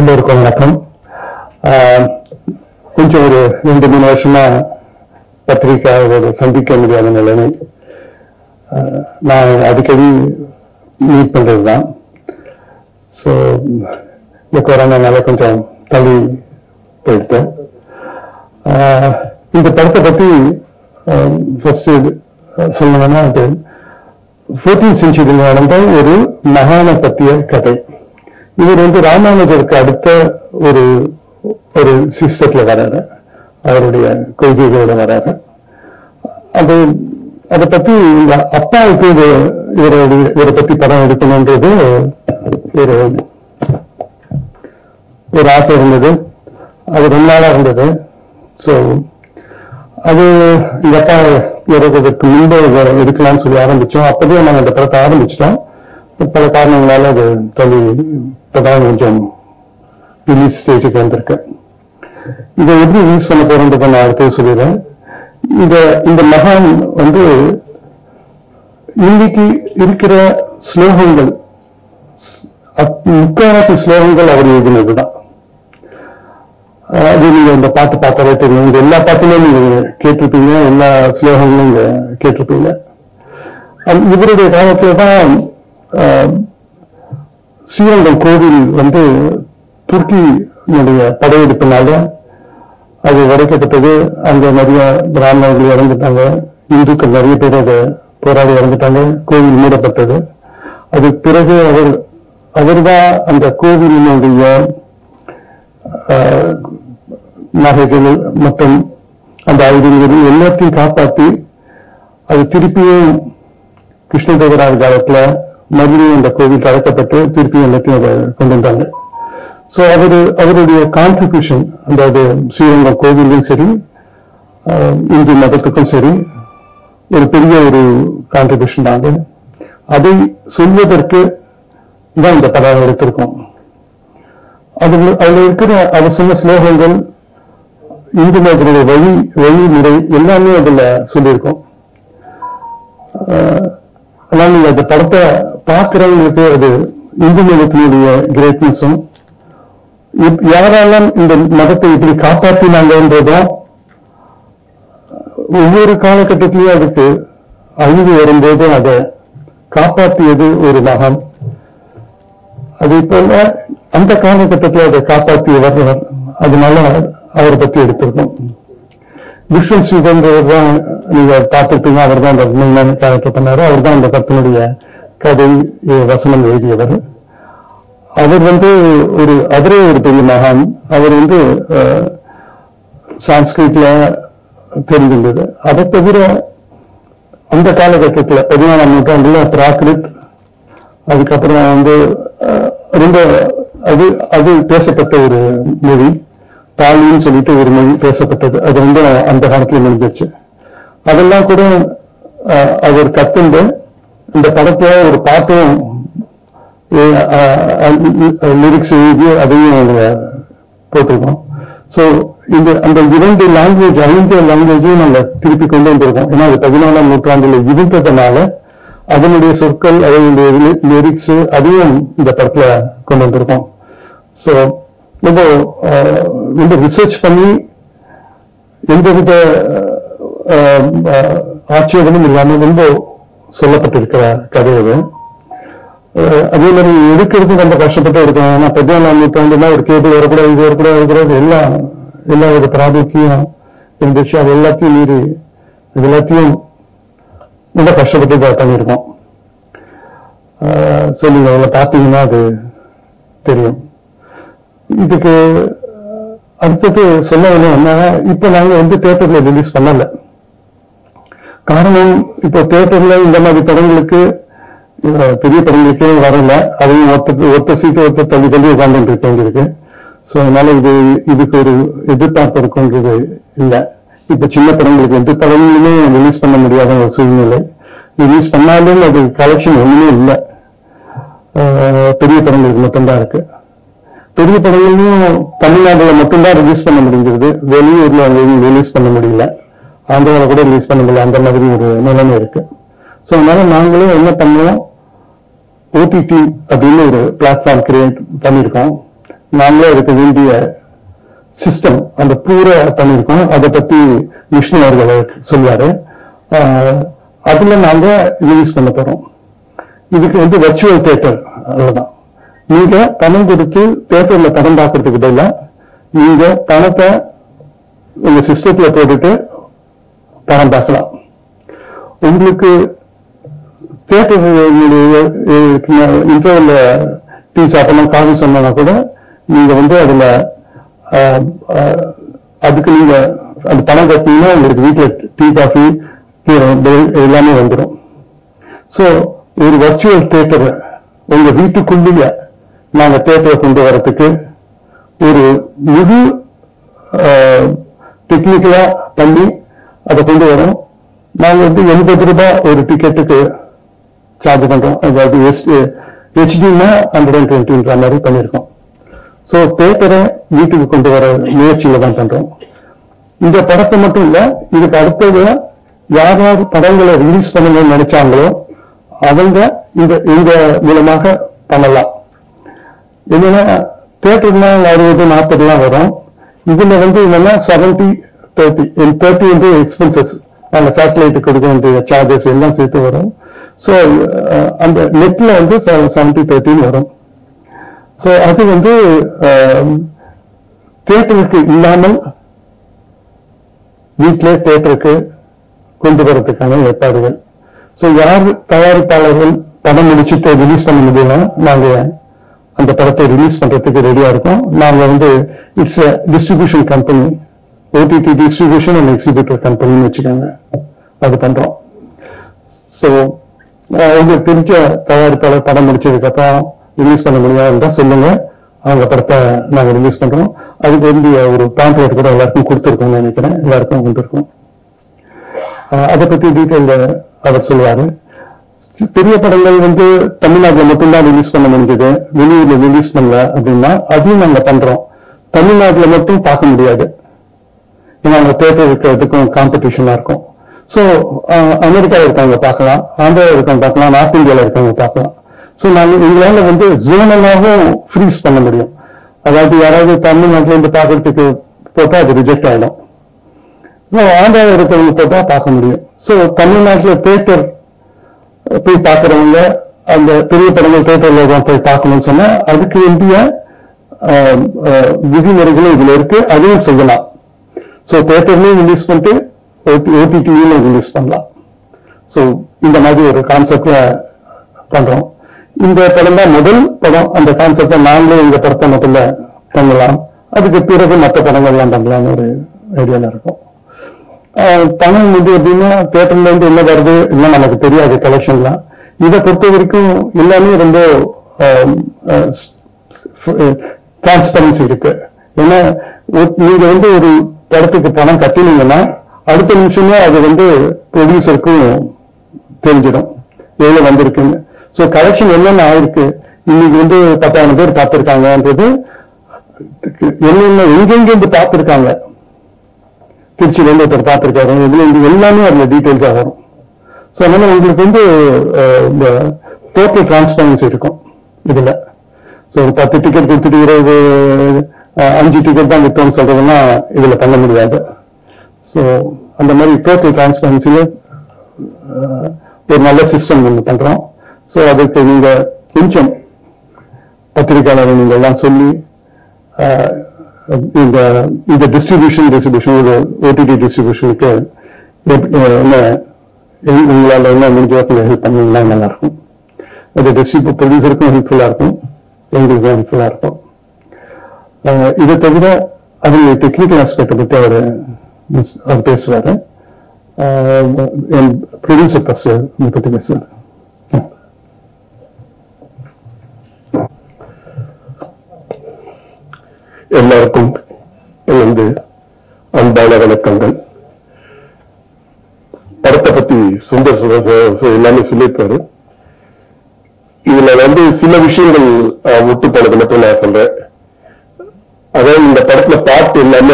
எல்லோருக்கும் வணக்கம் ஆஹ், கொஞ்சம் ஒரு ரெண்டு மூணு வருஷமா பத்திரிக்கை ஒரு சந்திக்க முடியாத நிலைமை ஆஹ், நான் அடிக்கடி மீட் பண்றது தான் ஸோ இந்த கொரோனானால கொஞ்சம் தள்ளி போயிட்டேன் ஆஹ், இந்த படத்தை பத்தி ஃபர்ஸ்ட் சொல்லணும்னா அது ஃபோர்டீன் செஞ்சுரியில் நடந்த ஒரு மகானை பற்றிய கதை இவர் வந்து ராமானுஜருக்கு அடுத்த ஒரு ஒரு சிஸ்டத்துல வராரு அவருடைய கொள்கைகளோட வராரு அது அதை பத்தி இந்த அப்பாவுக்கு இது இவரோட இவரை பத்தி படம் எடுக்கணுன்றது ஒரு ஒரு ஆசை இருந்தது அது ரொம்ப நாளா இருந்தது ஸோ அது எங்க அப்பா இறக்கிறதுக்கு முன்பு இதை எடுக்கலாம்னு சொல்லி ஆரம்பிச்சோம் அப்பவே நாங்கள் அந்த படத்தை ஆரம்பிச்சிட்டோம் பல காரணங்களால அது தள்ளி இப்பதான் கொஞ்சம் ரிலீஸ் ஸ்டேஜுக்கு வந்திருக்கேன் இதை எப்படி ரிலீஸ் பண்ண போறோன்றதை நான் அடுத்து சொல்லிடுறேன் இந்த இந்த மகான் வந்து இன்னைக்கு இருக்கிற ஸ்லோகங்கள் அத்- முக்காவாசி ஸ்லோகங்கள் அவர் எழுதினதுதான் அது நீங்க இந்த பாட்டு பார்த்தாலே தெரியும் இந்த எல்லா பாட்டுமே நீங்க கேட்டிருப்பீங்க எல்லா ஸ்லோகங்களும் நீங்க கேட்டிருப்பீங்க அது இவருடைய காலத்துல தான் ஆஹ், ஸ்ரீரங்கம் கோவில் வந்து துருக்கியினுடைய படையெடுப்பினால அது உடைக்கப்பட்டது அங்க நிறைய பிராமணர்கள் இறந்துட்டாங்க இந்துக்கள் நிறைய பேர் அதை போராடி இறந்துட்டாங்க கோவில் மூடப்பட்டது அது பிறகு அவர் அவர்தான் அந்த கோவிலினுடைய ஆஹ், நகைகள் மற்றும் அந்த ஆயுதங்கள் எல்லாத்தையும் காப்பாற்றி அது திருப்பியும் கிருஷ்ணதேவராய காலத்துல மறுபடியும் அந்த கோவில் திறக்கப்பட்டு திருப்பியும் எல்லாத்தையும் அதை கொண்டு வந்தாங்க ஸோ அவரு அவருடைய கான்ட்ரிபியூஷன் அதாவது ஸ்ரீரங்கம் கோவிலும் சரி ஆஹ், இந்து மதத்துக்கும் சரி ஒரு பெரிய ஒரு கான்ட்ரிபியூஷன் தான் அது அதை சொல்வதற்கு தான் இந்த படம் எடுத்திருக்கோம் அது அதுல இருக்கிற அவர் சொன்ன ஸ்லோகங்கள் இந்து மதத்தினுடைய வழி வழிமுறை எல்லாமே அதுல சொல்லியிருக்கோம் ஆஹ் அதனால நீங்க அந்த படத்தை பார்க்கிறவங்களுக்கு அது இந்து மதத்தினுடைய கிரேட்னஸும் யாரெல்லாம் இந்த மதத்தை இப்படி காப்பாற்றினாங்கன்றதும் ஒவ்வொரு காலகட்டத்திலையும் அதுக்கு அழிவு வரும்போதும் அதை காப்பாற்றியது ஒரு மகான் அது போல அந்த காலகட்டத்தில் அதை காப்பாற்றியவர் அதனால அவரை பத்தி எடுத்திருக்கோம் விஸ்வன் ஸ்ரீதன்றவர் தான் நீங்க பார்த்திருப்பீங்க அவர் தான் அந்த மெயினான கேரக்டர் பண்ணாரு அவர் தான் அந்த படத்தினுடைய கதை அஹ், வசனம் எழுதியவர் அவர் வந்து ஒரு அவரே ஒரு பெரிய மகான் அவர் வந்து அஹ், சான்ஸ்கிரிட்ல தெரிஞ்சிருந்தது அதை தவிர அந்த காலகட்டத்தில் பதினாலாம் நூற்றாண்டுல பிராகிருத் அதுக்கப்புறம் வந்து அஹ், ரொம்ப அது அது பேசப்பட்ட ஒரு மொழி பாலின்னு சொல்லிட்டு ஒரு மொழி பேசப்பட்டது அது வந்து அந்த காலத்துல முடிஞ்சிருச்சு அதெல்லாம் கூட அஹ், அவர் கத்துண்டு இந்த படத்துல ஒரு பாட்டும் லிரிக்ஸ் எழுதி அதையும் அவங்க போட்டிருக்கோம் ஸோ இந்த அந்த இரண்டு லாங்குவேஜ் ஐந்து லாங்குவேஜையும் நம்ம திருப்பி கொண்டு வந்திருக்கோம் ஏன்னா அது பதினாலாம் நூற்றாண்டுல இருந்ததுனால அதனுடைய சொற்கள் அதனுடைய லிரிக்ஸ் அதையும் இந்த படத்துல கொண்டு வந்திருக்கோம் ஸோ ரொம்ப அஹ், ரொம்ப ரிசர்ச் பண்ணி எந்தவித அஹ், அஹ், ஆட்சேபமும் இல்லாமல் ரொம்ப சொல்லப்பட்டிருக்கிற கதை அது அஹ், அதே மாதிரி எடுக்கிறது ரொம்ப கஷ்டப்பட்டு எடுக்கணும் ஏன்னா பதினாலாம் நூற்றாண்டுனா ஒரு கேபிள் வரக்கூடாது இது வரக்கூடாது வரக்கூடாது எல்லாம் எல்லா ஒரு ப்ராஜெக்ட்லையும் இருந்துச்சு அது எல்லாத்தையும் மீறி இது எல்லாத்தையும் ரொம்ப கஷ்டப்பட்டு இதை பண்ணியிருக்கோம் ஸோ நீங்க அதில் பார்த்தீங்கன்னா அது தெரியும் இதுக்கு அடுத்தது சொல்ல வேணும் என்னன்னா இப்ப நாங்க வந்து தியேட்டர்ல ரிலீஸ் பண்ணல காரணம் இப்போ தியேட்டர்ல இந்த மாதிரி படங்களுக்கு அஹ், பெரிய படங்களுக்கே வரல அதையும் ஒருத்தர் ஒருத்தர் சீட்டு ஒருத்தர் தள்ளி தள்ளி உட்கார்ந்துட்டு இருக்கு எங்களுக்கு ஸோ அதனால இது இதுக்கு ஒரு எதிர்பார்ப்பு இருக்குன்றது இல்லை இப்ப சின்ன படங்களுக்கு எந்த படங்களுமே ரிலீஸ் பண்ண முடியாத ஒரு சூழ்நிலை ரிலீஸ் பண்ணாலும் அது கலெக்ஷன் ஒண்ணுமே இல்லை அஹ், பெரிய படங்களுக்கு மட்டும்தான் இருக்கு பெரிய படங்களையும் தமிழ்நாடுல மட்டும்தான் ரிலீஸ் பண்ண முடிஞ்சது வெளியூர்ல எங்கேயும் ரிலீஸ் பண்ண முடியல ஆந்திராவில் கூட ரிலீஸ் பண்ண முடியல அந்த மாதிரி ஒரு நிலைமை இருக்கு ஸோ அதனால நாங்களும் என்ன பண்ணுவோம் ஓடிடி அப்படின்னு ஒரு பிளாட்ஃபார்ம் கிரியேட் பண்ணியிருக்கோம் நாமளே இருக்க வேண்டிய சிஸ்டம் அந்த பூரா பண்ணியிருக்கோம் அதை பத்தி விஷ்ணு அவர்கள் சொல்லுவாரு ஆஹ் அதுல நாங்க ரிலீஸ் பண்ண போறோம் இதுக்கு வந்து வர்ச்சுவல் தியேட்டர் அவ்வளவுதான் நீங்க பணம் கொடுத்து தியேட்டர்ல படம் பார்க்கறதுக்கு பதிலா நீங்க பணத்தை உங்க சிஸ்டத்துல போட்டுட்டு படம் பார்க்கலாம் உங்களுக்கு தியேட்டர் இன்டர்வல்ல டீ சாப்பிடணும் காஃபி சொன்னா கூட நீங்க வந்து அதுல ஆஹ், ஆஹ், அதுக்கு நீங்க அந்த பணம் கட்டினீங்கன்னா உங்களுக்கு வீட்டுல டீ காஃபி எல்லாமே வந்துடும் சோ ஒரு வர்ச்சுவல் தியேட்டர் உங்க வீட்டுக்குள்ளேயே நாங்க தியேட்டரை கொண்டு வரதுக்கு ஒரு முழு டெக்னிக்கலா பண்ணி அதை கொண்டு வரோம் நாங்க வந்து எண்பது ரூபாய் ஒரு டிக்கெட்டுக்கு சார்ஜ் பண்றோம் அதாவது எஸ் ஹெச்டினா ஹண்ட்ரட் அண்ட் டுவெண்ட்டின்ற மாதிரி பண்ணியிருக்கோம் ஸோ தியேட்டரை வீட்டுக்கு கொண்டு வர முயற்சியில தான் பண்றோம் இந்த படத்தை மட்டும் இல்ல இதுக்கு அடுத்தது யார் யார் படங்களை ரிலீஸ் பண்ணணும்னு நினைச்சாங்களோ அவங்க இந்த இந்த மூலமாக பண்ணலாம் என்னன்னா தியேட்டர்னா அறுபது நாற்பதுலாம் வரும் இதுல வந்து என்னன்னா செவன்டி தேர்ட்டி தேர்ட்டி வந்து எக்ஸ்பென்சஸ் அந்த சேட்டலைட் கொடுக்க வேண்டிய சார்ஜஸ் எல்லாம் சேர்த்து வரும் ஸோ அந்த நெட்ல வந்து செவன்டி தேர்ட்டின்னு வரும் ஸோ அது வந்து தியேட்டருக்கு இல்லாமல் வீட்டிலே தியேட்டருக்கு கொண்டு வரதுக்கான ஏற்பாடுகள் ஸோ யார் தயாரிப்பாளர்கள் படம் முடிச்சுட்டு ரிலீஸ் பண்ண முடியல நாங்க அந்த படத்தை ரிலீஸ் பண்றதுக்கு ரெடியா இருக்கோம் நாங்க வந்து it's distribution company OTT distribution and exhibitor கம்பெனின்னு வச்சுக்கோங்க அது பண்றோம் ஸோ உங்களுக்கு தெரிஞ்ச தயாரிப்பாளர் படம் முடிச்சதுக்கு அப்புறம் ரிலீஸ் பண்ண முடியாத இருந்தா சொல்லுங்க அவங்க படத்தை நாங்க ரிலீஸ் பண்றோம் அதுக்கு வேண்டிய ஒரு பேம்ப்ளேட் கூட எல்லாருக்கும் கொடுத்துருக்கோம்னு நினைக்கிறேன் எல்லாருக்கும் கொடுத்துருக்கோம் அஹ் அதை பத்தி டீட்டெயில் அவர் சொல்லுவாரு பெரிய படங்கள் வந்து தமிழ்நாட்டுல மட்டும்தான் ரிலீஸ் பண்ண முடிஞ்சது வெளியூர்ல ரிலீஸ் பண்ணல அப்படின்னா அதையும் நாங்க பண்றோம் தமிழ்நாட்டுல மட்டும் பார்க்க முடியாது ஏன்னா அங்க தேட்டர் இருக்கிறதுக்கும் காம்படிஷனா இருக்கும் ஸோ அமெரிக்காவில் இருக்கவங்க பார்க்கலாம் ஆந்திராவில் இருக்கவங்க பார்க்கலாம் நார்த் இந்தியாவில் இருக்கவங்க பார்க்கலாம் ஸோ நாங்கள் எங்களால வந்து ஜோனலாகவும் ஃப்ரீஸ் பண்ண முடியும் அதாவது யாராவது தமிழ்நாட்டுல இருந்து பார்க்கறதுக்கு போட்டா அது ரிஜெக்ட் ஆயிடும் ஆந்திராவில் இருக்கிறவங்க போட்டா பார்க்க முடியும் ஸோ தமிழ்நாட்டுல தேட்டர் போய் பார்க்கறவங்க அந்த பெரிய படங்கள் தேட்டர்ல தான் போய் பார்க்கணும்னு சொன்னா அதுக்கு வேண்டிய ஆஹ், ஆஹ், விதிமுறைகளும் இதுல இருக்கு அதையும் செய்யலாம் ஸோ தேட்டர்லயும் ரிலீஸ் பண்ணிட்டு ஓடிடியிலும் ரிலீஸ் பண்ணலாம் ஸோ இந்த மாதிரி ஒரு கான்செப்ட்ல பண்றோம் இந்த படம் தான் முதல் படம் அந்த கான்செப்டை நாங்களே இந்த படத்தை முதல்ல பண்ணலாம் அதுக்கு பிறகு மற்ற படங்கள்லாம் பண்ணலாம்னு ஒரு ஐடியால இருக்கும் ஆஹ் பணம் வந்து எப்படின்னா தேட்டர்ல இருந்து என்ன வருது இன்னும் நமக்கு தெரியாது கலெக்ஷன்லாம் இதை பொறுத்த வரைக்கும் எல்லாமே ரொம்ப டிரான்ஸ்பரன்சி இருக்கு ஏன்னா ஒரு- நீங்க வந்து ஒரு படத்துக்கு பணம் கட்டினீங்கன்னா அடுத்த நிமிஷமே அது வந்து ப்ரொடியூசருக்கும் தெரிஞ்சிடும் எவ்வளவு வந்திருக்குன்னு ஸோ கலெக்ஷன் என்னென்ன ஆயிருக்கு இன்னைக்கு வந்து பத்தாயிரம் பேர் பார்த்திருக்காங்கன்றது என்னென்ன எங்கெங்கிருந்து பார்த்திருக்காங்க திருச்சியில இருந்து ஒருத்தர் பார்த்திருக்காரு இதுல இது எல்லாமே அதுல டீட்டெயில்ஸா வரும் ஸோ அதனால உங்களுக்கு வந்து அஹ், இந்த டோட்டல் டிரான்ஸ்பரன்சி இருக்கும் இதுல ஸோ ஒரு பத்து டிக்கெட் கொடுத்துட்டு இருபது அஹ், அஞ்சு டிக்கெட் தான் வித்தோம்னு சொல்றதெல்லாம் இதுல பண்ண முடியாது ஸோ அந்த மாதிரி டோட்டல் டிரான்ஸ்பரன்சில ஒரு நல்ல சிஸ்டம் ஒன்று பண்றோம் ஸோ அதுக்கு நீங்க கொஞ்சம் பத்திரிகையாளர் நீங்க எல்லாம் சொல்லி ஆஹ், இந்த இந்த டிஸ்ட்ரிபியூஷன் டிஸ்ட்ரிபியூஷன் ஒரு ஓடிடி டிஸ்ட்ரிபியூஷனுக்கு என்ன எங்க- உங்களால என்ன முடிஞ்ச ஹெல்ப் பண்ணீங்கன்னா நல்லா இருக்கும் அது டிஸ்ட்ரிபியூட் ப்ரொடியூசருக்கும் ஹெல்ப்ஃபுல்லா இருக்கும் எங்களுக்கும் ஹெல்ப்ஃபுல்லா இருக்கும் ஆஹ், இதை தவிர அது டெக்னிக்கல் ஆஸ்பெக்டை பத்தி அவர் அவர் பேசுவாரு ஆஹ், என் ப்ரொடியூசர் பஸ் இதை பத்தி பேசுவார் எல்லாருக்கும் வந்து அன்பான வணக்கங்கள் படத்தை பத்தி சுந்தர் சுர- சு- சு- எல்லாமே சொல்லியிருக்காரு இதுல வந்து சில விஷயங்கள் அஹ், விட்டு போனது மட்டும் நான் சொல்றேன் அதாவது இந்த படத்துல பாட்டு எல்லாமே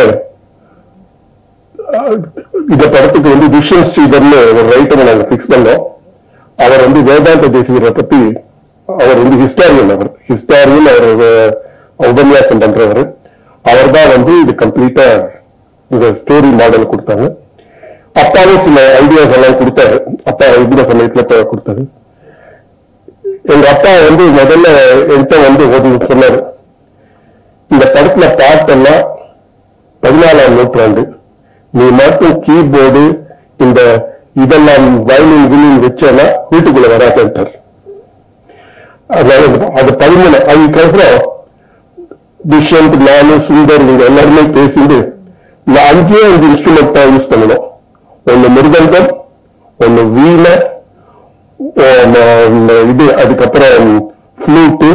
அஹ், இந்த படத்துக்கு வந்து துஷ்யந்த் ஸ்ரீதர்னு ஒரு ரைட்டரை நாங்க பிக்ஸ் பண்ணோம் அவர் வந்து வேதாந்த தேசிகரை பத்தி அவர் வந்து ஹிஸ்டாரியன் அவர் ஹிஸ்டாரியன் அவர் உபன்யாசம் பண்றவர் அவர் தான் வந்து இது கம்ப்ளீட்டா இந்த ஸ்டோரி மாடல் கொடுத்தாங்க அப்பாவும் சில ஐடியாஸ் எல்லாம் கொடுத்தாரு அப்பா இந்த சமயத்துல இப்ப கொடுத்தாரு எங்க அப்பா வந்து முதல்ல என்கிட்ட வந்து ஒரு சொன்னாரு இந்த படத்துல பாட்டெல்லாம் பதினாலாம் நூற்றாண்டு நீ மட்டும் கீபோர்டு இந்த இதெல்லாம் வயலின் வில்லின் வச்சேன்னா வீட்டுக்குள்ள வராதுன்ட்டார் அதனால அது பதிமூணு அதுக்கப்புறம் துஷ்யந்த் நானு சுந்தர் நீங்க எல்லாருமே பேசிட்டு இந்த அஞ்சே அஞ்சு இன்ஸ்ட்ருமெண்ட் தான் யூஸ் பண்ணணும் ஒண்ணு மிருதங்கம் ஒண்ணு வீணை ஒண்ணு இந்த இது அதுக்கப்புறம் ஃப்ளூட்டு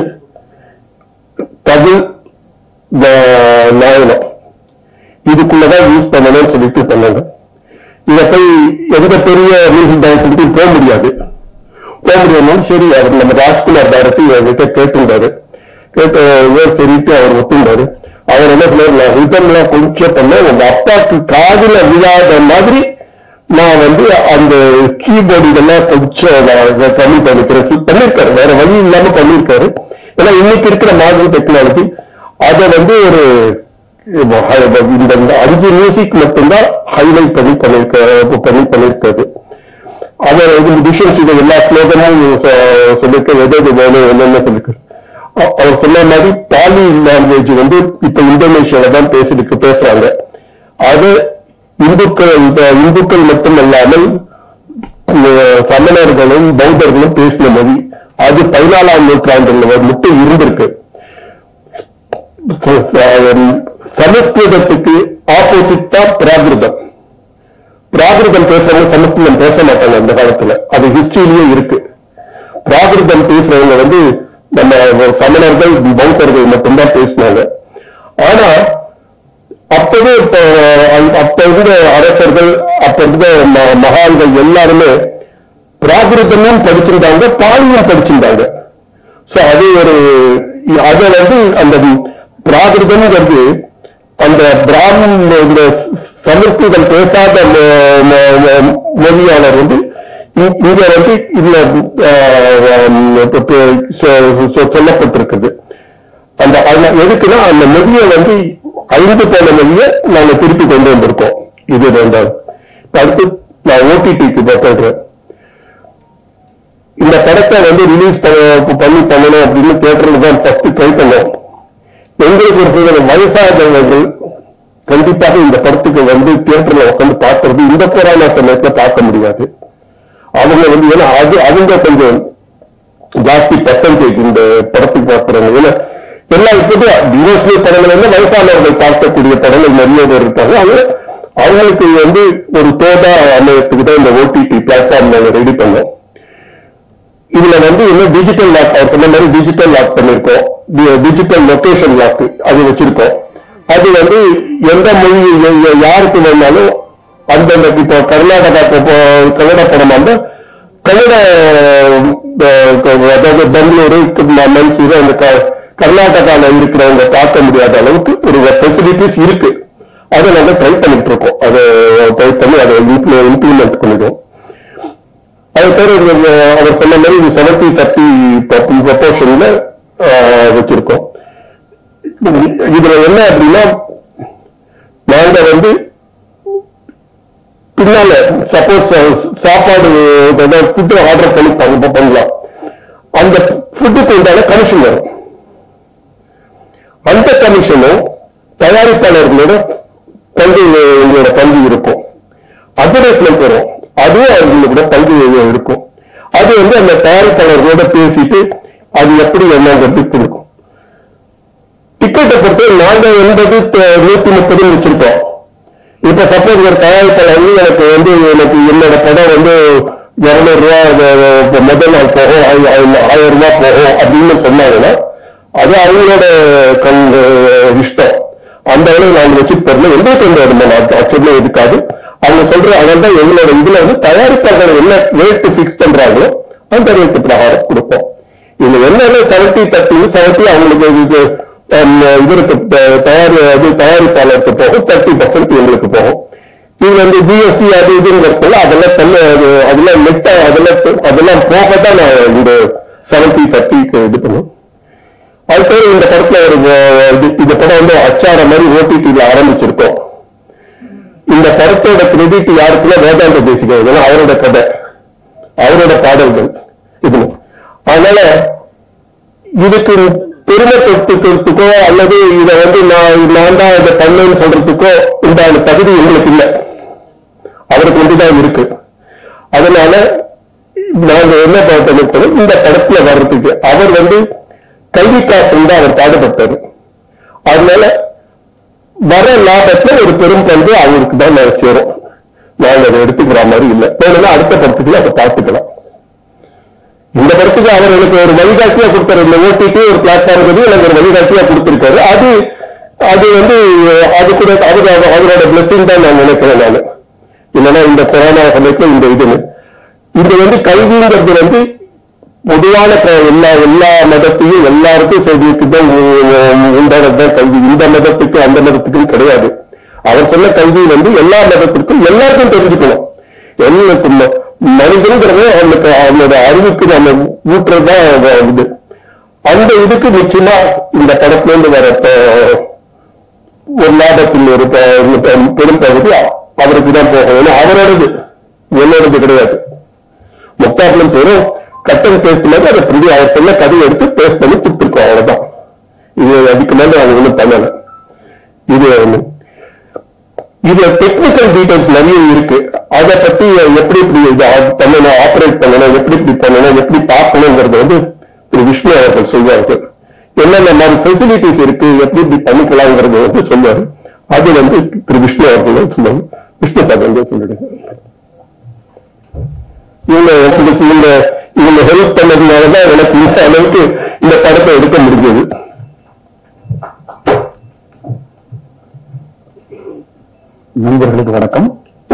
தவில் நாயனம் இதுக்குள்ளதான் யூஸ் பண்ணணும்னு சொல்லிட்டு சொன்னாங்க இதை போய் எந்த பெரிய மியூசிக் டைரக்டருக்கும் போக முடியாது போக முடியாதுன்னு சரி அவர் நம்ம ராஜ்குமார் டைரக்டர் என்கிட்ட கேட்டிருந்தாரு கேட்டு ஏன் சரிட்டு அவர் ஒத்துண்டாரு அவர் என்ன பண்ணாரு நான் ரிதம்லாம் கொஞ்சம் பண்ணேன் உங்க அப்பாவுக்கு காதுல விழாத மாதிரி நான் வந்து அந்த கீபோர்டு இதெல்லாம் கொஞ்சம் நான் கம்மி பண்ணிக்கிறேன் சொல்லி பண்ணிருக்காரு வேற வழி இல்லாம பண்ணிருக்காரு ஏன்னா இன்னைக்கு இருக்கிற மாடர்ன் டெக்னாலஜி அதை வந்து ஒரு இந்த இந்த அஞ்சு மியூசிக் மட்டும்தான் ஹைலைட் பண்ணி பண்ணிருக்க பண்ணி பண்ணிருக்காரு அவர் இது டிஷன்ஸ் இது எல்லா ஸ்லோகமும் சொ- சொல்லிருக்க எது எது வேணும் என்னென்ன சொல்லிருக்காரு அ- அவர் சொன்ன மாதிரி பாலி லாங்குவேஜ் வந்து இப்ப இந்தோனேஷியால தான் பேசிட்டு பேசுறாங்க அது இந்துக்கள் இந்த இந்துக்கள் மட்டும் அல்லாமல் அஹ், சமணர்களும் பௌத்தர்களும் பேசின மொழி அது பதினாலாம் நூற்றாண்டுல மட்டும் இருந்திருக்கு ச- ச- சமஸ்கிருதத்துக்கு ஆப்போசிட் தான் பிராகிருதம் பிராகிருதம் பேசுறவங்க சமஸ்கிருதம் பேச மாட்டாங்க அந்த காலத்துல அது ஹிஸ்டரியிலேயே இருக்கு பிராகிருதம் பேசுறவங்க வந்து நம்ம சமணர்கள் பௌத்தர்கள் மட்டும்தான் பேசினாங்க ஆனா அப்பவே இப்ப அ- அப்ப இருந்த அரசர்கள் அப்ப இருந்த ம- மகான்கள் எல்லாருமே பிராகிருதமும் படிச்சிருந்தாங்க பாலியும் படிச்சிருந்தாங்க சோ அது ஒரு அதை வந்து அந்த பிராகிருதம்ங்கிறது அந்த பிராமன் இந்த சமஸ்கிருதம் பேசாத மொ- மொ- மொ- மொழியாளர் வந்து இ- இங்க வந்து இதுல ஆஹ், இப்ப பே- சொ- சொ- சொல்லப்பட்டிருக்குது அந்த அதுல எதுக்குன்னா அந்த மொழியை வந்து அழிந்து போன மொழியை நாங்க திருப்பி கொண்டு வந்திருக்கோம் இது வேண்டாம் இப்ப அடுத்து நான் ஓடிடிக்கு பார்த்துறேன் இந்த படத்தை வந்து ரிலீஸ் பண்ணி பண்ணணும் அப்படின்னு தேட்டர்ல தான் ஃபர்ஸ்ட் ட்ரை பண்ணோம் எங்களுக்கு ஒரு சில வயசானவர்கள் கண்டிப்பாக இந்த படத்துக்கு வந்து தியேட்டர்ல உட்காந்து பார்க்கறது இந்த கொரோனா சமயத்துல பார்க்க முடியாது அவங்க வந்து ஏன்னா அது அவங்க கொஞ்சம் ஜாஸ்தி பர்சன்டேஜ் இந்த படத்துக்கு பார்க்கறாங்க ஏன்னா எல்லா இப்போது டிவோஷனல் படங்கள் வந்து வயசானவர்கள் பார்க்கக்கூடிய படங்கள் நிறைய பேர் இருக்காங்க அவங்க அவங்களுக்கு வந்து ஒரு தோதா அமையத்துக்கு தான் இந்த ஓடிடி பிளாட்ஃபார்ம் நாங்கள் ரெடி பண்ணோம் இதுல வந்து இன்னும் டிஜிட்டல் லாக் அவர் சொன்ன மாதிரி டிஜிட்டல் லாக் பண்ணிருக்கோம் டிஜிட்டல் லொகேஷன் லாக் அது வச்சிருக்கோம் அது வந்து எந்த மொழி எ- எ- யாருக்கு வேணாலும் அந்தந்த இப்போ கர்நாடகா இப்போ கன்னட படமா இருந்தா கன்னட அஹ், அதாவது பெங்களூரு ம- மைசூரு அந்த க- கர்நாடகால இருக்கிறவங்க பார்க்க முடியாத அளவுக்கு ஒரு ஃபெசிலிட்டிஸ் இருக்கு அதை நாங்க ட்ரை பண்ணிட்டு இருக்கோம் அதை ட்ரை பண்ணி அதை இம்ப்ளிமெண்ட் பண்ணிடுவோம் அது பேர் அவர் சொன்ன மாதிரி இது செவன்டி தேர்ட்டி ப்ரொபோர்ஷன்ல வச்சிருக்கோம் இதுல என்ன அப்படின்னா நாங்க வந்து பின்னால சப்போஸ் சாப்பாடு ஃபுட்டு ஆர்டர் பண்ணி பண்~ பண்ணலாம் அந்த ஃபுட்டுக்கு உண்டான கமிஷன் வரும் அந்த கமிஷனும் தயாரிப்பாளர்களோட பங்கு எங்களோட பங்கு இருக்கும் அட்வர்டைஸ்மெண்ட் வரும் அதுவும் அவங்களோட பங்கு இருக்கும் அது வந்து அந்த தயாரிப்பாளர்களோட பேசிட்டு அது எப்படி என்னங்கிறது கொடுக்கும் டிக்கெட்டை பொறுத்து நாங்க எண்பது த- நூத்தி முப்பது வச்சிருக்கோம் இப்ப சப்போஸ் ஒரு தயாரிப்பாளர் வந்து எனக்கு வந்து எனக்கு என்னோட படம் வந்து இருநூறு ரூபா அது- இப்ப முதல் நாள் போகும் ஆயி- ஆயி- ஆயிரம் ரூபாய் போகும் அப்படின்னு சொன்னாங்கன்னா அது அவங்களோட கண் இஷ்டம் அந்த அளவு நாங்க வச்சுட்டு போறோம் எங்களுக்கு எந்த வருமானம் ஆக்சுவலா இருக்காது அவங்க சொல்ற அதான் தான் எங்களோட இதுல வந்து தயாரிப்பாளர் என்ன ரேட்டு ஃபிக்ஸ் பண்றாங்களோ அந்த ரேட்டு பிரகாரம் கொடுப்போம் இது என்னன்னு செவன்டி தேர்ட்டி செவன்டி அவங்களுக்கு இது ஹம், இதற்கு த- தயார் அது தயாரிப்பாளருக்கு போகும் தேர்ட்டி பர்சன்ட் எங்களுக்கு போகும் இது வந்து ஜிஎஸ்டி அது இதுங்கிறதுல அதெல்லாம் சொல்ல அது- அதெல்லாம் நெட்டா அதெல்லாம் அதெல்லாம் போக தான் நான் இந்த செவன்டி தேர்ட்டிக்கு இது பண்ணும் அது தவிர இந்த படத்துல ஒரு அஹ், இது- இந்த படம் வந்து அச்சார மாதிரி ஓடிடியில் ஆரம்பிச்சிருக்கோம் இந்த படத்தோட கிரெடிட் யாருக்குன்னா வேதாந்த தேசிகர் இதெல்லாம் அவரோட கதை அவரோட பாடல்கள் இது அதனால இதுக்கு பெருமை தொட்டுக்கிறதுக்கோ அல்லது இதை வந்து நான் நான் தான் இதை பண்ணேன்னு சொல்றதுக்கோ உண்டான தகுதி உங்களுக்கு இல்லை அவருக்கு ஒன்றுதான் இருக்கு அதனால நாங்க என்ன பண்ணிருக்கோம் இந்த படத்துல வர்றதுக்கு அவர் வந்து கல்வி காசு தான் அவர் பாடுபட்டாரு அதனால வர லாபத்துல ஒரு பெரும் பங்கு அவருக்கு தான் நாங்க சேரும் நாங்க அதை எடுத்துக்கிற மாதிரி இல்லை வேணும்னா அடுத்த படத்துக்குள்ள அதை பார்த்துக்கலாம் இந்த படத்துக்கு அவர் எனக்கு ஒரு வழிகாட்டியா கொடுத்தாரு இந்த ஓடிடி ஒரு பிளாட்ஃபார்ம் எனக்கு ஒரு வழிகாட்டியா கொடுத்திருக்காரு அது அது வந்து அது கூட அவரு அவரோட பிளஸிங் தான் நான் நினைக்கிறேன் நான் இல்லைன்னா இந்த கொரோனா சமயத்துல இந்த இதுன்னு இது வந்து கல்விங்கிறது வந்து பொதுவான க- எல்லா எல்லா மதத்தையும் எல்லாருக்கும் சொல்லிட்டு தான் உண்டானதுதான் கல்வி இந்த மதத்துக்கு அந்த மதத்துக்கும் கிடையாது அவர் சொன்ன கல்வி வந்து எல்லா மதத்திற்கும் எல்லாருக்கும் தெரிஞ்சுக்கணும் எல்லாருக்கும் ம- மனிதன்கிறது அவனுக்கு அவனோட அறிவுக்கு நம்ம ஊட்டுறதுதான் அவ- இது அந்த இதுக்கு நிச்சயமா இந்த படத்துல இருந்து வர ப- ஒரு லாபத்தில் ஒரு ப- ஒரு பெ- பெரும் பகுதி அவருக்கு தான் போகும் ஏன்னா அவரோடது என்னோடது கிடையாது முத்தாப்பிலும் பேரும் கட்டம் பேசுனது அதை திரும்பி அவர் சொன்ன கதையை எடுத்து பேஸ் பண்ணி கொடுத்துருக்கோம் அவ்வளவுதான் இது அதுக்கு மேல அவங்க ஒண்ணும் பண்ணல இது ஒண்ணு இது டெக்னிக்கல் டீடைல்ஸ் நிறைய இருக்கு அதை பத்தி எப்படி இப்படி இது ஆ- பண்ணணும் ஆபரேட் பண்ணணும் எப்படி இப்படி பண்ணணும் எப்படி பார்க்கணுங்கிறது வந்து திரு விஷ்ணு அவர்கள் சொல்வார்கள் என்னென்ன மாதிரி ஃபெசிலிட்டிஸ் இருக்கு எப்படி இப்படி பண்ணிக்கலாங்கிறது வந்து சொல்லுவாரு அது வந்து திரு விஷ்ணு அவர்கள் சொல்லுவாங்க விஷ்ணு சார் வந்து சொல்லிடுங்க இவங்க எனக்கு இவங்க இவங்க ஹெல்ப் பண்ணதுனாலதான் எனக்கு இந்த அளவுக்கு இந்த படத்தை எடுக்க முடிஞ்சது நண்பர்களுக்கு வணக்கம்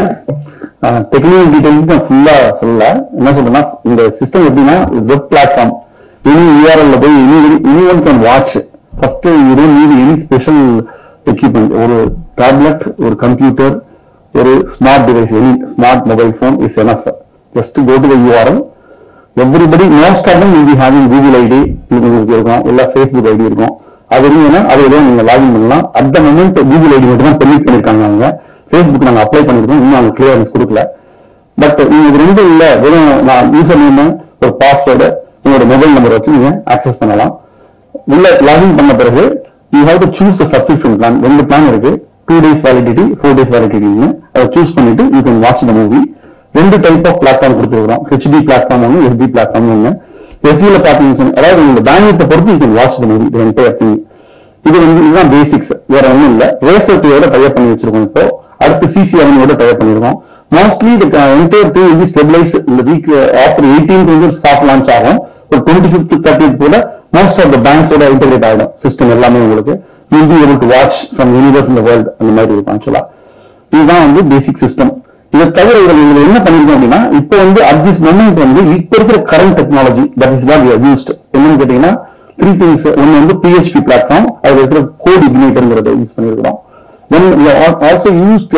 டெக்னிக்கல் டீடைல்ஸ் நான் ஃபுல்லா சொல்லல என்ன சொல்றேன்னா இந்த சிஸ்டம் எப்படின்னா வெப் பிளாட்ஃபார்ம் எனி யூஆர்எல்ல போய் any any one can watch first you don't need any special equipment ஒரு டேப்லெட் ஒரு கம்ப்யூட்டர் ஒரு smart device any smart mobile phone is enough just go to the URL everybody most of them will be having Google ID உங்களுக்கு இருக்கும் இல்ல Facebook ID இருக்கும் அது இருந்தீங்கன்னா அது எதுவும் நீங்க லாகின் பண்ணலாம் at the moment Google ID மட்டும் தான் பெர்மிட் பண்ணிருக்காங்க அவங்க ஃபேஸ்புக் நாங்க அப்ளை பண்ணிருக்கோம் இன்னும் அவங்க கிளியரன்ஸ் கொடுக்கல பட் நீங்க இது ரெண்டும் இல்ல வெறும் நான் யூசர் நேம் ஒரு பாஸ்வேர்டு உங்களோட மொபைல் நம்பர் வச்சு நீங்க ஆக்சஸ் பண்ணலாம் உள்ள லாகின் பண்ண பிறகு you have to choose subscription plan ரெண்டு பிளான் இருக்கு two days validity four days வேலிடிட்டின்னு அதை சூஸ் பண்ணிட்டு you can watch the movie ரெண்டு டைப் ஆஃப் பிளாட்ஃபார்ம் கொடுத்துருக்கோம் ஹெச்டி பிளாட்ஃபார்ம் ஒன்று எஸ்டி பிளாட்ஃபார்ம் ஒன்று எஸ்டியில் பார்த்தீங்கன்னா அதாவது உங்க பேண்ட்வித்தை பொறுத்து you can watch the movie the entire thing இது வந்து இதுதான் பேசிக்ஸ் வேற ஒண்ணும் இல்ல ரேசர் டூவோட டைப் பண்ணி வச்சிருக்கோம் இப்போ அடுத்து சிசி அவனோட டைப் பண்ணிருக்கோம் மோஸ்ட்லி இந்த என்டையர் திங் வந்து ஸ்டெபிளைஸ் இந்த வீக் ஆஃப்டர் எயிட்டீன் வந்து ஸ்டாக் லான்ச் ஆகும் ஒரு டுவெண்ட்டி ஃபிஃப்த் தேர்ட்டி கூட மோஸ்ட் ஆஃப் த பேங்க்ஸோட இன்டெகிரேட் ஆகிடும் சிஸ்டம் எல்லாமே உங்களுக்கு you be able to watch from universe இந்த வேர்ல்டு அந்த மாதிரி இருக்கும் ஆக்சுவலா இதுதான் வந்து பேசிக் சிஸ்டம் இதை தவிர இதில் இதில் என்ன பண்ணிருக்கோம் அப்படின்னா இப்போ வந்து அட் திஸ் மொமெண்ட் வந்து இப்போ இருக்கிற current technology that is what used என்னன்னு கேட்டீங்கன்னா த்ரீ திங்ஸ் ஒன்னு வந்து பிஹெச்பி பிளாட்ஃபார்ம் அதுல இருக்கிற கோட் இக்னேட்டர்ங்கிறத யூஸ் பண்ணிருக்கிறோம் then also used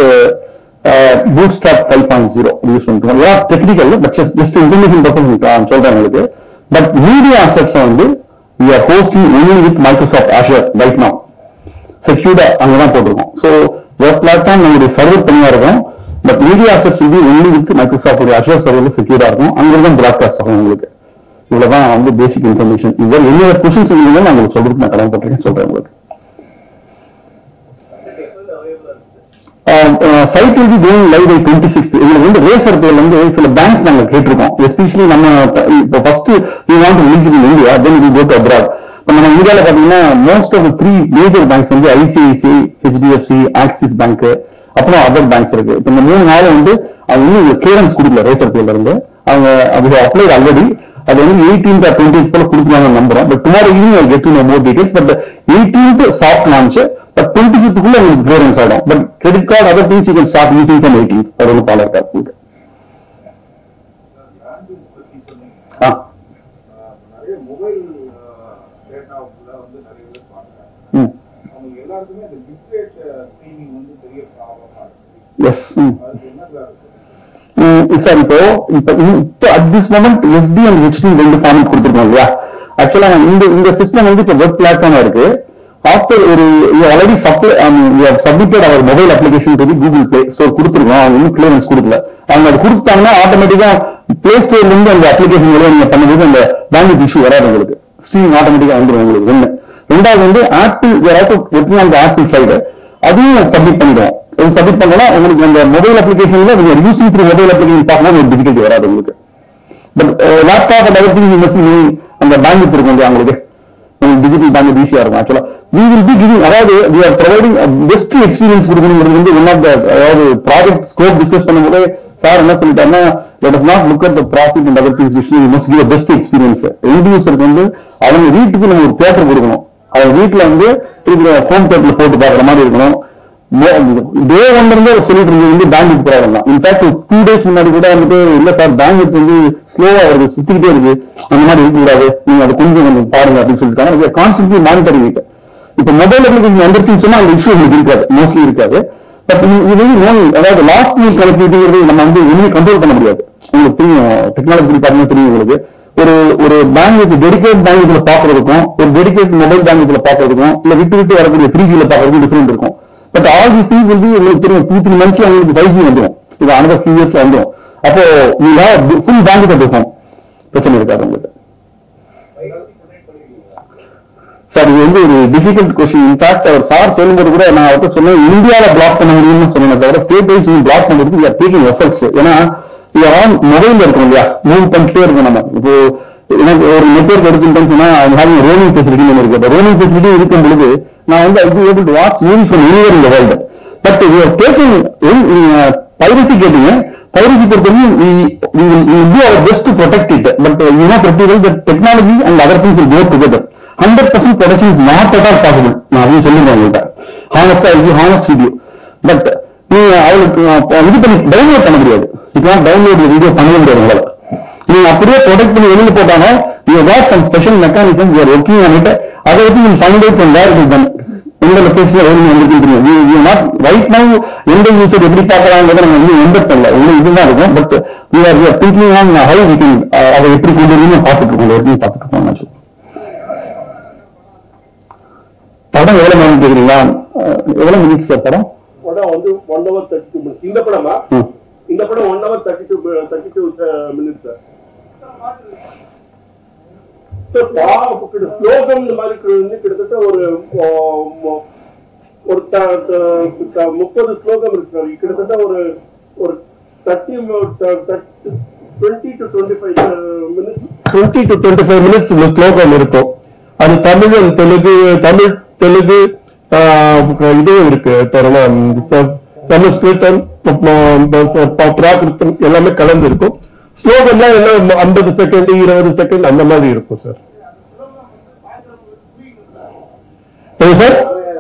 bootstrap five point zero use பண்ணிருக்கோம் இதெல்லாம் technical but just information purpose சொல்றேன் உங்களுக்கு பட் மீடியா அசெட்ஸ் வந்து we are hosting only with Microsoft Azure right now செக்யூர்டா அங்கதான் போட்டிருக்கோம் ஸோ வெப் பிளாட்ஃபார்ம் நம்மளுடைய சர்வர் தனியா இருக்கும் பட் மீடியா அசெட்ஸ் வந்து ஒன்லி வித் மைக்ரோசாஃப்ட் அஷர் சர்வர்ல செக்யூர்டா இருக்கும் அங்கிருந்தான் பிராட்காஸ்ட் ஆகும் உங்களுக்கு இவ்வளவுதான் வந்து பேசிக் இன்ஃபர்மேஷன் இது என்னோட கொஸ்டின்ஸ் இருந்தாலும் நான் உங்களுக்கு சொல்றதுக்கு நான் கடமைப்பட்டிருக்கேன் சொல்றேன் உங்களுக்கு side will be going live by 26 இதுல வந்து ரேசர் பேர்ல வந்து சில பேங்க்ஸ் நாங்க கேட்டிருக்கோம் எஸ்பெஷலி நம்ம இப்போ first we want release in India then we go to abroad இப்போ நம்ம இந்தியாவில் பாத்தீங்கன்னா most of three major banks வந்து ஐசிஐசி ஹெச்டிஎஃப்சி ஆக்சிஸ் பேங்க் அப்புறம் அதர் பேங்க்ஸ் இருக்கு இப்போ இந்த மூணு நாள் வந்து அவங்க இன்னும் கிளியரன்ஸ் கொடுக்கல ரேசர் பேர்ல இருந்து அவங்க அது அப்ளை ஆல்ரெடி அது வந்து எயிட்டீன் டுவெண்ட்டி போல கொடுக்குறாங்க நம்புறோம் but tomorrow evening get to know more details but eighteenth soft launch but twenty ஃபிஃப்த்துக்குள்ள உங்களுக்கு கிளியரன்ஸ் ஆகும் but credit card other things you can start using from eighteen அது ஒன்று ஃபாலோ இருக்காது ஆ நிறைய மொபைல் டேட்டாவுக்குள்ள வந்து நிறைய பேர் பார்க்குறாங்க ம் அவங்க எல்லாருக்குமே அந்த டிஸ்பிளேட் ஸ்ட்ரீமிங் வந்து பெரிய ப்ராப்ளமா இருக்கு எஸ் ம் அதுக்கு என்ன இருக்கு சார் இப்போ இப்போ இப்போ at this moment SD and HD ரெண்டு ஃபார்மேட் கொடுத்துருக்கோம் இல்லையா ஆக்சுவலா இந்த இந்த சிஸ்டம் வந்து இப்போ வெப் பிளாட்ஃபார்மா இருக்கு ஆஃப்டர் ஒரு already supply submitted our mobile application to Google Play so கொடுத்துருக்கோம் அவங்க இன்னும் கிளியரன்ஸ் கொடுக்கல அவங்க அது கொடுத்தாங்கன்னா ஆட்டோமேட்டிக்கா பிளே ஸ்டோர்ல இருந்து அந்த அப்ளிகேஷன் மூலம் நீங்க பண்ணும்போது அந்த பேங்கிங் இஷ்யூ வராது உங்களுக்கு ஸ்ட்ரீம் ஆட்டோமேட்டிக்கா வந்துடும் உங்களுக்கு ஒண்ணு ரெண்டாவது வந்து ஆப்பிள் ஒர்க்கிங் அந்த ஆப்பிள் சைடு அதையும் சப்மிட் பண்ணிடுவோம் சப்மிட் பண்ணா உங்களுக்கு அந்த மொபைல் அப்ளிகேஷன்ல நீங்க யூசிங் த்ரூ மொபைல் அப்ளிகேஷன் பார்க்கும்போது ஒரு டிஃபிகல்ட்டி வராது உங்களுக்கு பட் லேப்டாப் அண்ட் எவ்ரிதிங் அந்த பேங்க் இருக்கும் இல்லையா உங்களுக்கு டிஜிட்டல் பேங்க் ஈஸியா இருக்கும் ஆக்சுவலா வி வில் பி கிவிங் அதாவது we are providing best experience கொடுக்கணுங்கிறது வந்து ஒன் ஆஃப் த அதாவது ப்ராஜெக்ட் ஸ்கோப் டிஸ்கஸ் பண்ணும்போது சார் என்ன சொல்லிட்டாருன்னா let us not look at the profit and other things we must give best experience இண்டிவிஜுவலுக்கு வந்து அவங்க வீட்டுக்கு நம்ம ஒரு தேட்டர் கொடுக்கணும் அவங்க வீட்டுல வந்து இருக்கிற ஹோம் தேட்டர்ல போட்டு பார்க்குற மாதிரி இருக்கணும் டே ஒன்ல இருந்தே சொல்லிட்டு இருந்தது வந்து பேங்க் ப்ராப்ளம் தான் இன்ஃபேக்ட் டூ டேஸ் முன்னாடி கூட வந்துட்டு இல்ல சார் பேங்க் வந்து ஸ்லோவா வருது சுத்திக்கிட்டே இருக்கு அந்த மாதிரி இருக்கக்கூடாது நீங்க அதை கொஞ்சம் கொஞ்சம் பாருங்க அப்படின்னு சொல்லிட்டாங்க கான்ஸ்டன்ட்லி மானிட்டரிங் இருக்கு இப்ப மொபைல் அப்ளிகேஷன் வந்துருச்சுன்னு சொன்னா அந்த இஷ்யூ உங்களுக்கு இருக்காது மோஸ்ட்லி இருக்காது பட் இது நோய் அதாவது லாஸ்ட் மினிட் கனெக்டிவிட்டிங்கிறது நம்ம வந்து இனிமே கண்ட்ரோல் பண்ண முடியாது உங்களுக்கு தெரியும் டெக்னாலஜி பார்த்தீங்கன்னா தெரியும் உங்களுக்கு ஒரு ஒரு பேங்க் டெடிகேட் பேங்க் இதுல பாக்குறதுக்கும் ஒரு டெடிகேட் மொபைல் பேங்க் இதுல பாக்குறதுக்கும் இல்ல விட்டு விட்டு வரக்கூடிய த்ரீ ஜில பாக்குறதுக்கும் டிஃபரெண்ட் இருக்கும் பட் ஆல் தி திங்ஸ் வந்து உங்களுக்கு தெரியும் டூ த்ரீ மந்த்ஸ்ல உங்களுக்கு ஃபைவ் ஜி வந்துடும் இது அனதர் ஃபியூ இயர்ஸ்ல வந்துடும் அப்போ நீங்க ஃபுல் பேங்க் இருக்கும் பிரச்சனை இருக்காது உங்களுக்கு சார் இது வந்து ஒரு டிஃபிகல்ட் கொஸ்டின் இன்ஃபேக்ட் அவர் சார் சொல்லும்போது கூட நான் அவர்கிட்ட சொன்னேன் இந்தியாவில பிளாக் பண்ண முடியும்னு சொன்னேன் தவிர ஸ்டேட் வைஸ் பிளாக் பண்றதுக்கு ஆர் டேக்கிங் எஃபர்ட்ஸ் ஏன்னா இது ஆன் மொபைல்ல இருக்கும் இல்லையா மூவ் பண்ணிட்டே இருக்கும் நம்ம இப்போ எனக்கு ஒரு நெட்ஒர்க் எடுத்துட்டேன்னு சொன்னா ஹேவிங் ரோமிங் ஃபெசிலிட்டி இருக்கு அந்த ரோமிங் ஃபெசிலிட்டி இருக்கும் பொழுது நான் வந்து I able to watch movie from anywhere இந்த world but you are talking piracy கேட்டீங்க பைரசி பொறுத்தவரைக்கும் do our best to protect it but uh, you know pretty well that technology and other things will go together hundred percent protection is not at all possible நான் அதையும் சொல்லுங்க உங்கள்கிட்ட ஹானஸ்டா இது honest video but நீங்க அவளுக்கு அஹ், இது பண்ணி download பண்ண முடியாது இதுக்கெல்லாம் டவுன்லோட் வீடியோ பண்ண முடியாது உங்களால நீங்க அப்படியே ப்ரொடக்ட் பண்ணி வெளியில போட்டாலும் you what some special mechanism you are working on it அதை வச்சு நீங்க ஃபைண்ட் அவுட் பண்ண வேர் இட் எந்த லொகேஷன்ல எவ்வளவு வந்திருக்குன்னு தெரியும் you you not right now எந்த யூசர் எப்படி பார்க்கலாங்கிறத நம்ம இன்னும் எந்த பண்ணல இன்னும் இதுதான் இருக்கும் but you are you are thinking on how we can அதை எப்படி கொண்டு வரணும் பார்த்துட்டு இருக்கோம் எப்படி பார்த்துட்டு இருக்கோம் நான் சொல்றேன். படம் எவ்வளவு நேரம் கேக்குறீங்களா அஹ், எவ்வளவு மினிட்ஸ் சார் படம் படம் வந்து one hour thirty two minutes இந்த படமா ம். இந்த படம் one hour thirty two thirty two minutes sir ஸ்லோகம் இந்த மாதிரி கு- வந்து கிட்டத்தட்ட ஒரு ஆ, மொ- ஒரு த- த- த- முப்பது ஸ்லோகம் இருக்கு சார் கிட்டத்தட்ட ஒரு ஒரு thirty twenty to twenty five minutes twenty to twenty five minutes இந்த ஸ்லோகம் இருக்கும் அது தமிழ் and தெலுங்கு தமிழ் தெலுங்கு ஆஹ், இதுவும் இருக்கு தரணம் சமஸ்கிருதம் ப- பிராகிருதம் எல்லாமே கலந்து இருக்கும் ஸ்லோகம்லாம் எல்லாம் ஐம்பது செகண்ட் இருபது செகண்ட் அந்த மாதிரி இருக்கும் சார் எது சார்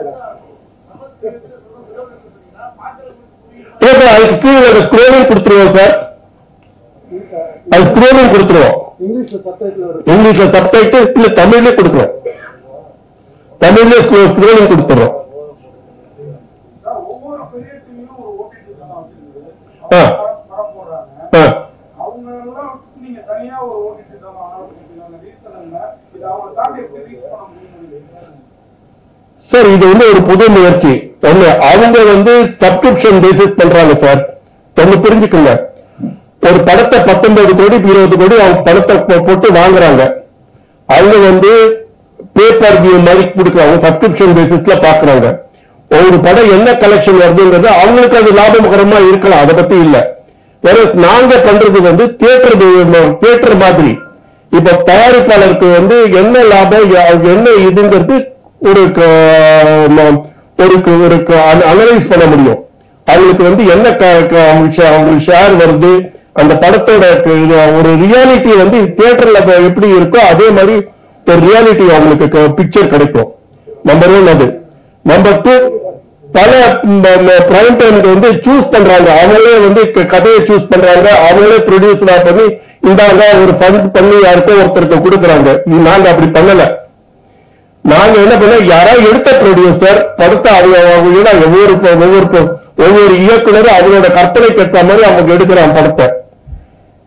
ஓகே அதுக்கு கீழே ஸ்க்ரோலிங் கொடுத்துருவோம் சார் அது ஸ்க்ரோலிங் கொடுத்துருவோம் இங்கிலீஷ்ல சப்டைட்டில் இல்ல தமிழ்லயே கொடுக்குறோம் தமிழ்லயே ஸ்க்ரோலிங் கொடுத்துறோம் ஒவ்வொரு பெரிய டிவியும் ஒரு ஓடிடி தான் வச்சிருக்குது ஆ. படம் போடுறாங்க ஆ. அவங்க எல்லாம் நீங்க தனியா ஒரு ஓடிடி தான் ஆரம்பிச்சிருக்கீங்க ரீசன் என்ன இது அவங்க தாண்டி எப்படி ரீச் பண்ண முடியும் சார் இது வந்து ஒரு புது முயற்சி ஒண்ணு அவங்க வந்து சப்ஸ்கிரிப்ஷன் பேசிஸ் பண்றாங்க சார் ஒண்ணு புரிஞ்சுக்குங்க ஒரு படத்தை பத்தொன்பது கோடி இருபது கோடி அவங்க படத்தை போ- போட்டு வாங்குறாங்க அவங்க வந்து பேப்பர் வியூ மாதிரி கொடுக்குறாங்க சப்ஸ்கிரிப்ஷன் பேசிஸ்ல பாக்குறாங்க ஒரு படம் என்ன கலெக்ஷன் வருதுங்கிறது அவங்களுக்கு அது லாபகரமா இருக்கலாம் அதை பத்தி இல்ல வேற நாங்க பண்றது வந்து தியேட்டர் தியேட்டர் மாதிரி இப்ப தயாரிப்பாளருக்கு வந்து என்ன லாபம் யா- என்ன இதுங்கிறது ஒரு க- ம- ஒரு க- ஒரு அனலைஸ் பண்ண முடியும் அவங்களுக்கு வந்து என்ன க- க- அவங்க ஷே- அவங்களுக்கு ஷேர் வருது அந்த படத்தோட க- இது ஒரு ரியாலிட்டி வந்து தியேட்டர்ல எப்படி இருக்கோ அதே மாதிரி ஒரு ரியாலிட்டி அவங்களுக்கு பிக்சர் கிடைக்கும் நம்பர் ஒன் அது நம்பர் டூ பல பிரைம் டைம்க்கு வந்து சூஸ் பண்றாங்க அவங்களே வந்து க- கதையை சூஸ் பண்றாங்க அவங்களே ப்ரொடியூசரா பண்ணி இந்தாங்க ஒரு ஃபண்ட் பண்ணி யாருக்கோ ஒருத்தருக்கு கொடுக்குறாங்க இது நாங்க அப்படி பண்ணல நாங்க என்ன பண்ண யாராவது எடுத்த ப்ரொடியூசர் படத்தை அவங்க அவங்க ஏன்னா ஒவ்வொரு ப- ஒவ்வொரு ப- ஒவ்வொரு இயக்குனரும் அவங்களோட கற்பனைக்கு ஏற்ற மாதிரி அவங்க எடுக்கிறான் படத்தை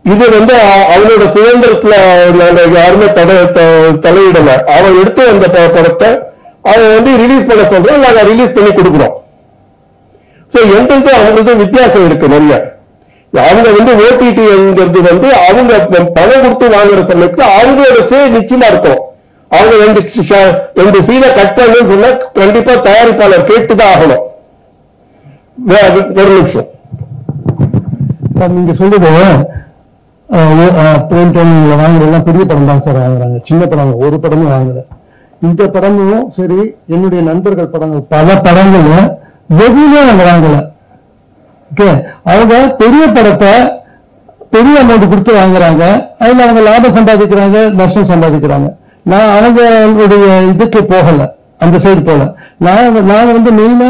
இது வந்து அ- அவனோட சுதந்திரத்துல நாங்க யாருமே தடை த- தலையிடல அவன் எடுத்து அந்த ப- படத்தை அவன் வந்து ரிலீஸ் பண்ண சொல்றோம் நாங்க ரிலீஸ் பண்ணி கொடுக்குறோம் சோ எங்களுக்கு அவங்களுக்கு வித்தியாசம் இருக்கு நிறைய அவங்க வந்து ஓடிடிங்கிறது வந்து அவங்க பணம் கொடுத்து வாங்குற சமயத்துல அவங்களோட சே நிச்சயமா இருக்கும் அவங்க ரெண்டு ஷ- ரெண்டு சீனை கட் பண்ணணும்னு சொன்னா கண்டிப்பா தயாரிப்பாளர் கேட்டுதான் ஆகணும் வே- ஒரு நிமிஷம் சார் நீங்க சொல்றது பிரிண்டன்ல வாங்குறதெல்லாம் பெரிய படம் தான் சார் வாங்குறாங்க சின்ன படம் ஒரு படமும் வாங்கல இந்த படமும் சரி என்னுடைய நண்பர்கள் படங்கள் பல படங்கள்ல எதுவுமே அவங்க வாங்கல ஓகே அவங்க பெரிய படத்தை பெரிய அமௌண்ட் கொடுத்து வாங்குறாங்க அதுல அவங்க லாபம் சம்பாதிக்கிறாங்க நஷ்டம் சம்பாதிக்கிறாங்க நான் அவங்களுடைய இதுக்கு போகல அந்த சைடு போல நான் நாங்க வந்து மெயினா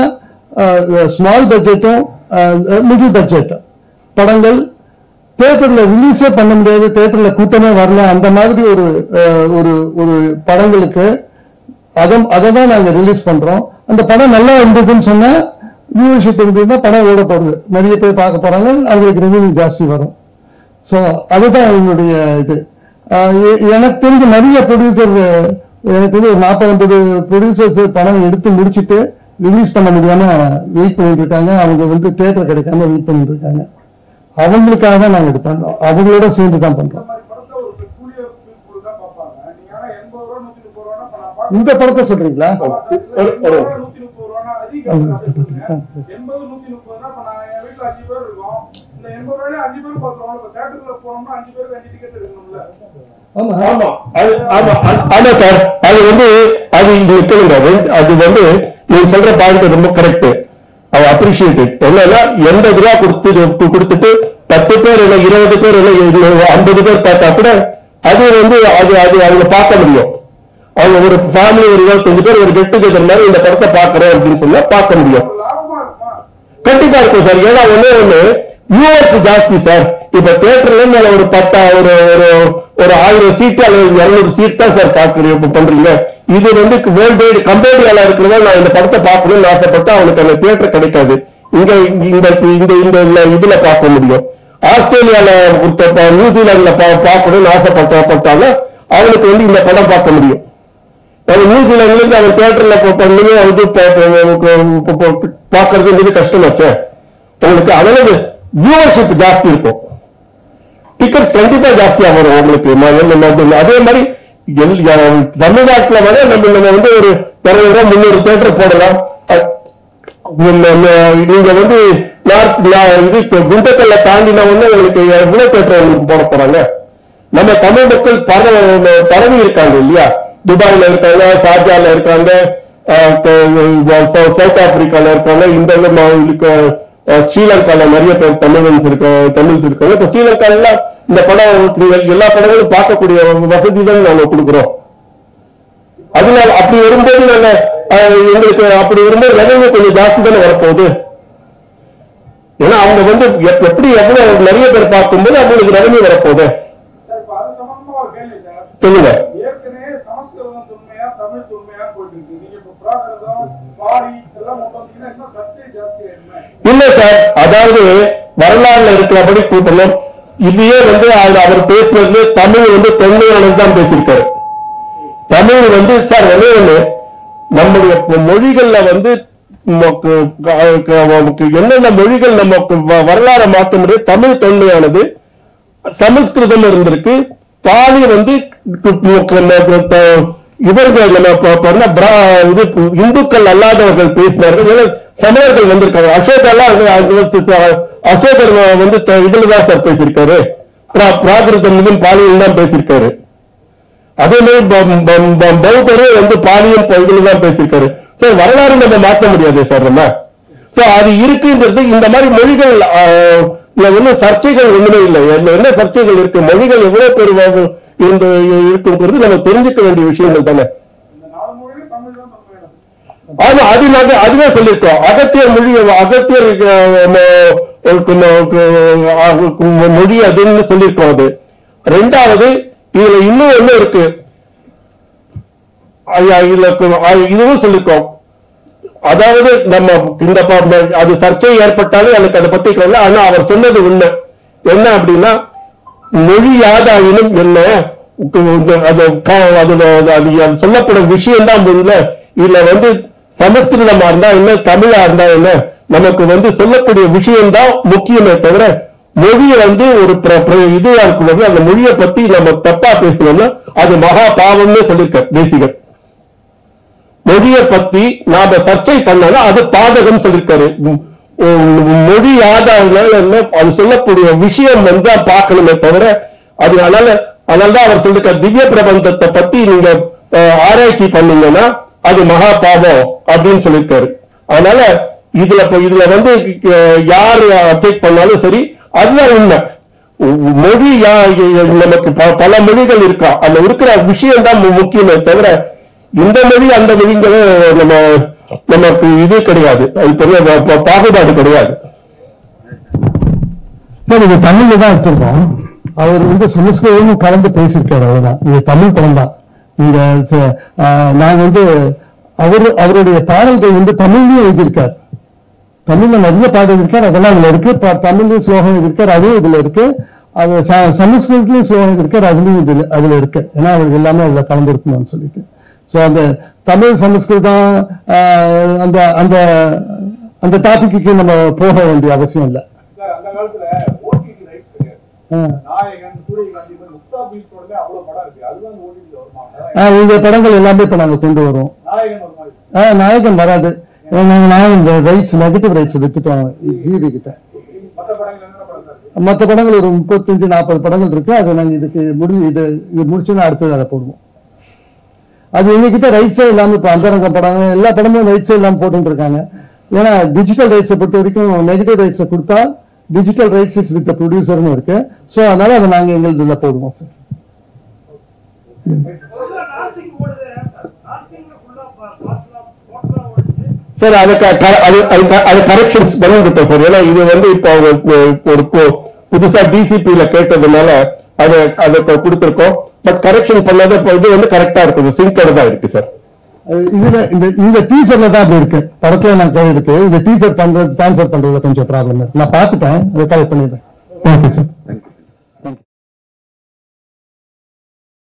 ஸ்மால் பட்ஜெட்டும் மிடில் பட்ஜெட் படங்கள் தியேட்டர்ல ரிலீஸே பண்ண முடியாது தியேட்டர்ல கூட்டமே வரல அந்த மாதிரி ஒரு அஹ், ஒரு ஒரு படங்களுக்கு அதை அதை தான் நாங்க ரிலீஸ் பண்றோம் அந்த படம் நல்லா இருந்ததுன்னு சொன்னா வியூவர்ஷிப் இருந்ததுன்னா படம் ஓட போகுது நிறைய பேர் பார்க்க போறாங்க அவங்களுக்கு ரெவன்யூ ஜாஸ்தி வரும் ஸோ அதுதான் என்னுடைய இது ஆஹ் எ- எனக்கு தெரிஞ்ச நிறைய ப்ரொடியூசர் எனக்கு வந்து ஒரு நாற்பது ஐம்பது ப்ரொடியூசர்ஸ் படம் எடுத்து முடிச்சிட்டு ரிலீஸ் பண்ண முடியாம வெயிட் பண்ணிட்டு இருக்காங்க அவங்க வந்து தேட்டர் கிடைக்காம வெயிட் பண்ணிட்டு இருக்காங்க அவங்களுக்காக தான் நாங்க இது பண்றோம் அவங்களோட சேர்ந்து தான் இந்த பண்றோம் மாதிரி படத்தை ஒரு பெக்குலியர் பீப்புள் தான் பார்ப்பாங்க நீங்க ஆனா எண்பது ரூபா நூத்தி முப்பது ரூபா இப்ப நான் பார்க்க இந்த படத்தை சொல்றீங்களா எண்பது ரூபா நூத்தி முப்பது ரூபா அதிகம் எண்பது நூத்தி முப்பது ரூபா இப்ப நான் என் வீட்டுல அஞ்சு பேர் இருக்கோம் இந்த எண்பது ரூபாயில அஞ்சு பேர் பாக்குறோம் இப்ப தேட்டருக்குள்ள போனோம்னா அஞ்சு பேருக்கு அஞ்சு டிக்கெட் எடுக்கணும்ல ஆமா ஆமா அது ஆமா அது- ஆமா சார் அது வந்து அது இங்க கேளுங்க அது- அது வந்து நீங்க சொல்ற பாயிண்ட் ரொம்ப கரெக்ட் அவ அப்ரிஷியேட் என்னன்னா எண்பது ரூபா கொடுத்து கு- கொடுத்துட்டு பத்து பேர் இல்ல இருபது பேர் இல்ல இல்ல ஐம்பது பேர் பார்த்தா கூட அது வந்து அது அது அவங்க பார்க்க முடியும் அவங்க ஒரு ஃபேமிலி ஒரு இருபத்தஞ்சு பேர் ஒரு கெட் டுகெதர் மாதிரி இந்த படத்தை பாக்குறோம் அப்படின்னு சொன்னா பார்க்க முடியும் ஒரு லாபமா இருக்குமா கண்டிப்பா இருக்கும் சார் ஏன்னா ஒண்ணே ஒண்ணு யூஎஸ் ஜாஸ்தி சார் இப்ப தியேட்டர்ல மேல ஒரு பத்தா ஒரு ஒரு ஒரு ஆயிரம் சீட் அல்லது இருநூறு சீட் தான் சார் பாக்குறீங்க இப்ப பண்றீங்க இது வந்து வேர்ல்டு வைடு கம்பேரியால இருக்கிறதா நான் இந்த படத்தை பார்க்கணும்னு ஆசைப்பட்டா அவனுக்கு அந்த தியேட்டர் கிடைக்காது இங்க இந்த இந்த இந்த இந்த இதுல பார்க்க முடியும் ஆஸ்திரேலியால ஒருத்த- நியூசிலாந்துல பா- பார்க்கணும்னு ஆசைப்பட்டாலும் அவனுக்கு வந்து இந்த படம் பார்க்க முடியும் அவன் நியூசிலாந்துல இருந்து அவன் தியேட்டர்ல பண்ணுங்க வந்து பாக்குறதுங்கிறது கஷ்டமாச்சே உங்களுக்கு அதனால வியூவர்ஷிப் ஜாஸ்தி இருக்கும் டிக்கெட் கண்டிப்பா ஜாஸ்தியா வரும் உங்களுக்கு ம- ம- ம- அதே மாதிரி எல்- யா- தமிழ்நாட்டுல வர நம்ம நம்ம வந்து ஒரு இருநூறு ரூபாய் முந்நூறு தியேட்டர் போடலாம் அ- நம்ம- நம்ம- நீங்க வந்து நார்த் நா- இது இப்ப குண்டக்கல்ல தாண்டின உடனே உங்களுக்கு எவ்வளவு தியேட்டர் உங்களுக்கு போட போறாங்க நம்ம தமிழ் மக்கள் பரவ பரவி இருக்காங்க இல்லையா துபாயில இருக்காங்க ஷார்ஜால இருக்காங்க அஹ், க- சவு- சவுத் ஆப்பிரிக்கால இருக்காங்க இந்த இது ம- இதுக்கு, அஹ், ஸ்ரீலங்கால நிறைய பேர் தமிழன்ஸ் இருக்காங்க தமிழ்ஸ் இருக்காங்க இப்ப ஸ்ரீலங்கால எல்லாம் இந்த படம் நீங்கள் எல்லா படங்களும் பார்க்கக்கூடிய வசதி தான் நாங்க கொடுக்குறோம் அதனால அப்படி வரும்போது நாங்க அஹ், எங்களுக்கு அப்படி வரும்போது ரெவன்யூ கொஞ்சம் ஜாஸ்தி தானே வரப்போகுது ஏன்னா அவங்க வந்து எப்- எப்படி எவ்வளவு நிறைய பேர் பார்க்கும்போது அவங்களுக்கு ரெவன்யூ வரப்போகுது சார் இப்ப அது சம்பந்தமா ஒரு கேள்வி சார் சொல்லுங்க ஏற்கனவே சமஸ்கிருதம் தொன்மையா தமிழ் தொன்மையா போயிட்டு இருக்கு நீங்க இப்ப பிராகிருதம் பாடி இதெல்லாம் கொண்டு வந்தீங்கன்னா இன்னும் சர்ச்சை ஜாஸ்தி ஆயிடுமே இல்ல சார் அதாவது வரலாறுல இருக்கிறபடி கூட்டணும் இதுலயே வந்து அவர் அவர் பேசுனதுல தமிழ் வந்து தொன்மையானது தான் பேசியிருக்காரு தமிழ் வந்து சார் ஒண்ணே ஒண்ணு நம்முடைய மொழிகள்ல வந்து நமக்கு க- க- நமக்கு என்னென்ன மொழிகள் நமக்கு வ- வரலாறை மாற்ற முடியும் தமிழ் தொன்மையானது சமஸ்கிருதம் இருந்திருக்கு பாலி வந்து கு- கு- நம்ம த- இவர்கள் நம்ம ப- ப- என்ன பிரா- இது இந்துக்கள் அல்லாதவர்கள் பேசினார்கள் ஏன்னா சமயர்கள் வந்திருக்காங்க அசோக் எல்லாம் அங்க- அங்க வந்து ச- அசோகர் வ- வந்து த- இதுலதான் சார் பேசியிருக்காரு பிரா- பிராகிருதம் பாலியில் தான் பேசியிருக்காரு அதே மாதிரி ப- ப- ப- பௌத்தரும் வந்து பாலியல் பகுதியில் தான் பேசியிருக்காரு சோ வரலாறு நம்ம மாற்ற முடியாது சார் நம்ம சோ அது இருக்குன்றது இந்த மாதிரி மொழிகள் ஆஹ், இதுல ஒன்றும் சர்ச்சைகள் ஒண்ணுமே இல்லை இதுல என்ன சர்ச்சைகள் இருக்கு மொழிகள் எவ்வளவு பேர் வா- இந்த இருக்குங்கிறது நம்ம தெரிஞ்சுக்க வேண்டிய விஷயங்கள் தானே இந்த நாலு மொழியிலும் தமிழ் தான் தொன்மையானது ஆமா அது நாங்க அதுவே சொல்லியிருக்கோம் அகத்தியர் மொழி அகத்தியர் அஹ், ம- கு- கு- அஹ், மொழி அதுன்னு சொல்லியிருக்கோம் அது ரெண்டாவது இதுல இன்னும் ஒண்ணு இருக்கு ஐயா, இதுல கு- அஹ், இதுவும் சொல்லியிருக்கோம் அதாவது நம்ம இந்த ப- அது சர்ச்சை ஏற்பட்டாலும் எனக்கு அதை பத்தி கவலை ஆனா அவர் சொன்னது உண்மை என்ன அப்படின்னா மொழி ஆதாயினும் என்ன உக்கு- இந்த- அது க- அதுல அது அது சொல்லப்படும் விஷயம் தான் முதல்ல இதுல வந்து சமஸ்கிருதமா இருந்தா என்ன தமிழா இருந்தா என்ன நமக்கு வந்து சொல்லக்கூடிய விஷயம் தான் முக்கியமே தவிர மொழியை வந்து ஒரு பிர- பிர- இதுவா இருக்கும்போது அந்த மொழியை பத்தி நம்ம தப்பா பேசணும்னா அது மகா பாவம்னு சொல்லியிருக்க தேசிகர் மொழியை பத்தி நாம சர்ச்சை பண்ணாலும் அது பாதகம் சொல்லிருக்காரு உம், உம், மொழி ஆதாரங்கள் என்ன அது சொல்லக்கூடிய விஷயம் வந்து பார்க்கணுமே தவிர அது அதனால அதனாலதான் அவர் சொல்லிருக்காரு திவ்ய பிரபந்தத்தை பத்தி நீங்க அஹ், ஆராய்ச்சி பண்ணீங்கன்னா அது மகா பாவம் அப்படின்னு சொல்லியிருக்காரு அதனால இதுல இப்ப இதுல வந்து அஹ், யாரு அப்டேக் பண்ணாலும் சரி அதுதான் உண்மை உ- மொழி யா- ய- நமக்கு ப- பல மொழிகள் இருக்கா அந்த இருக்கிற விஷயம் தான் மு- முக்கியமே தவிர இந்த மொழி அந்த மொழிங்கிறது நம்ம நமக்கு இது கிடையாது அது பெரிய பா- பா- பாகுபாடு கிடையாது சார் இது தமிழ்ல தான் எடுத்திருக்கோம் அவர் வந்து சமஸ்கிருதமும் கலந்து பேசியிருக்காரு அவ்வளவுதான் இது தமிழ் படம் தான் நீங்க ச- ஆஹ், நாங்க வந்து அவரு அவருடைய பாடல்கள் வந்து தமிழ்லயும் எழுதியிருக்கார் தமிழ்ல நிறைய பாடல் இருக்கார் அதெல்லாம் இதுல இருக்கு ப- தமிழ்லயும் ஸ்லோகம் இருக்கார் அதுவும் இதுல இருக்கு அது ச- சமஸ்கிருதத்திலயும் ஸ்லோகம் இருக்கார் அதுலயும் இதுல அதுல இருக்கு ஏன்னா அவருக்கு எல்லாமே அதுல கலந்துருக்கணும்னு சொல்லிட்டு சோ அந்த தமிழ் சமஸ்கிருதம் ஆஹ், அந்த அந்த அந்த டாபிக்கு நம்ம போக வேண்டிய அவசியம் இல்லை சார் அந்த காலத்துல ஓடிடி ரைட்ஸ் கிடையாது ஆஹ். நாயகன் சூரியகாந்தி மாதிரி முக்தா பீச் படத்துல அவ்வளவு படம் இருக்கு அதுதான் ஓடிடி வருமா அதான் ஆஹ் இந்த படங்கள் எல்லாமே இப்ப நாங்க கொண்டு வரோம் நாயகன் ஒரு மாதிரி ஆஹ் நாயகன் வராது ஏன்னா நான் இந்த ரைட்ஸ் நெகட்டிவ் ரைட்ஸ் விட்டுட்டோம் ஜிவி கிட்ட மத்த படங்கள் என்னென்ன படம் சார் இருக்கு? மற்ற படங்கள் ஒரு முப்பத்தஞ்சு நாற்பது படங்கள் இருக்கு அது நாங்க இதுக்கு முடி இது இது முடிச்சுன்னா அடுத்தது அதை போடுவோம் அது எங்ககிட்ட ரைட்ஸே இல்லாம இப்ப அந்தரங்க படம் எல்லா படமும் ரைட்ஸே இல்லாம போட்டுட்டு இருக்காங்க ஏன்னா டிஜிட்டல் ரைட்ஸை பொறுத்த வரைக்கும் நெகட்டிவ் ரைட்ஸை கொடுத்தா டிஜிட்டல் ரைட்ஸ் இஸ் வித் ப்ரொடியூசர்னு இருக்கு சோ அதனால அதை நாங்க எங்களுக்கு இதுல போடுவோம் சார் நார்சிங் ஓடுது நார்சிங்ல ஃபுல்லா பாட்டுலாம் போட்டலாம் ஓடுது சார் அதுக்கு க- அது அது- அது கரெக்ஷன்ஸ் பண்ணிவிட்டோம் சார் ஏன்னா இது வந்து இப்போ அவங்க ஒரு பு- புதுசா டிசிபில கேட்டதுனால அதை அதை இப்ப கொடுத்திருக்கோம் பட் கரெக்ஷன் பண்ணாத இப்ப இது வந்து கரெக்டா இருக்குது சிங்கோட தான் இருக்கு சார் அது இதுல இந்த இந்த டீசர்ல தான் அப்படி இருக்கு படத்துல நான் கை இருக்கு இந்த டீசர் பண்றது ட்ரான்ஸ்ஃபர் பண்றதுல கொஞ்சம் ப்ராப்ளம் இருக்கு நான் பார்த்துட்டேன் அதை கரெக்ட் பண்ணிடுறேன் ஓகே சார் தேங்க்யூ